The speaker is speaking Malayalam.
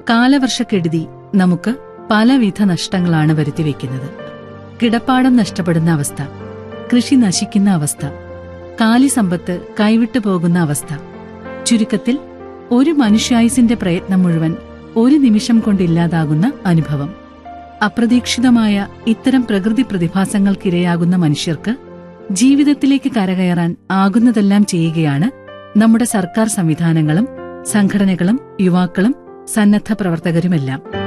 കാലവർഷക്കെടുതി നമുക്ക് പലവിധ നഷ്ടങ്ങളാണ് വരുത്തിവെക്കുന്നത് കിടപ്പാടം നഷ്ടപ്പെടുന്ന അവസ്ഥ കൃഷി നശിക്കുന്ന അവസ്ഥ കാലിസമ്പത്ത് കൈവിട്ടു പോകുന്ന അവസ്ഥ ചുരുക്കത്തിൽ ഒരു മനുഷ്യായുസിന്റെ പ്രയത്നം മുഴുവൻ ഒരു നിമിഷം കൊണ്ടില്ലാതാകുന്ന അനുഭവം അപ്രതീക്ഷിതമായ ഇത്തരം പ്രകൃതി പ്രതിഭാസങ്ങൾക്കിരയാകുന്ന മനുഷ്യർക്ക് ജീവിതത്തിലേക്ക് കരകയറാൻ ആകുന്നതെല്ലാം ചെയ്യുകയാണ് നമ്മുടെ സർക്കാർ സംവിധാനങ്ങളും സംഘടനകളും യുവാക്കളും സന്നദ്ധ പ്രവർത്തകരുമെല്ലാം